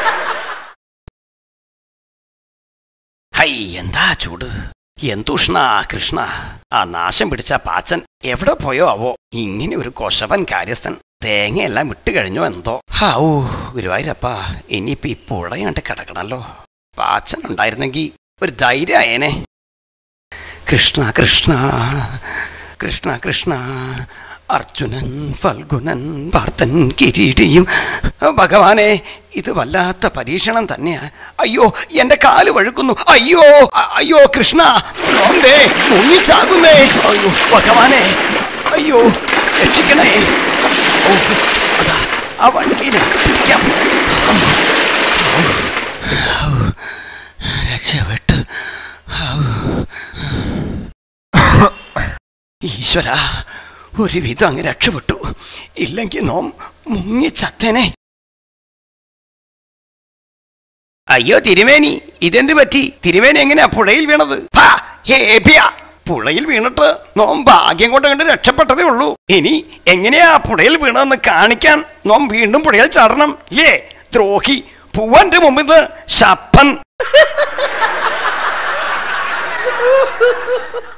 High എന്താ ചൂട് എന്തുഷ്ണ കൃഷ്ണ ആ നാശം പിടിച്ച പാച്ചൻ എവിടെ പോയോ ആവോ ഇങ്ങനെ ഒരു കൊശവൻ കാര്യസ്ഥൻ തേങ്ങയെല്ലാം വിട്ട് കഴിഞ്ഞോ എന്തോ ഹാവൂ ഗുരുവായൂരപ്പാ ഇനിയിപ്പോ ഈ പുഴയണ്ട് കിടക്കണല്ലോ പാച്ചൻ ഉണ്ടായിരുന്നെങ്കി ഒരു ധൈര്യമായേനെ കൃഷ്ണ കൃഷ്ണ കൃഷ്ണ കൃഷ്ണ അർജുനൻ ഫൽഗുനൻ പാർത്തൻ കിരീടിയും ഭഗവാനെ ഇത് വല്ലാത്ത പരീക്ഷണം തന്നെയാ അയ്യോ എന്റെ കാല് വഴുക്കുന്നു അയ്യോ അ- അയ്യോ കൃഷ്ണ നോണ്ടേ മുങ്ങിച്ചാകുന്നേ അയ്യോ ഭഗവാനെ അയ്യോ രക്ഷിക്കണേ ഓ അതാ ആ വണ്ടിയിൽ പിടിക്കാം ഔ, ഔ, ഔ, രക്ഷപ്പെട്ടു ഔ. ഈശ്വര ഒരുവിധം അങ്ങ് രക്ഷപ്പെട്ടു ഇല്ലെങ്കിൽ നോം മുങ്ങിച്ചത്തേനെ അയ്യോ തിരുമേനി ഇതെന്ത് പറ്റി തിരുമേനി എങ്ങനെയാ പുഴയിൽ വീണത് ഹാ, ഹേപ്പിയ പുഴയിൽ വീണിട്ട് നോം ഭാഗ്യം കൊണ്ട് കണ്ട് രക്ഷപ്പെട്ടതേ ഉള്ളൂ ഇനി എങ്ങനെയാ പുഴയിൽ വീണതെന്ന് കാണിക്കാൻ നോം വീണ്ടും പുഴയിൽ ചാടണം ഇല്ലേ ദ്രോഹി പൂവന്റെ മുമ്പിൽ ശപ്പൻ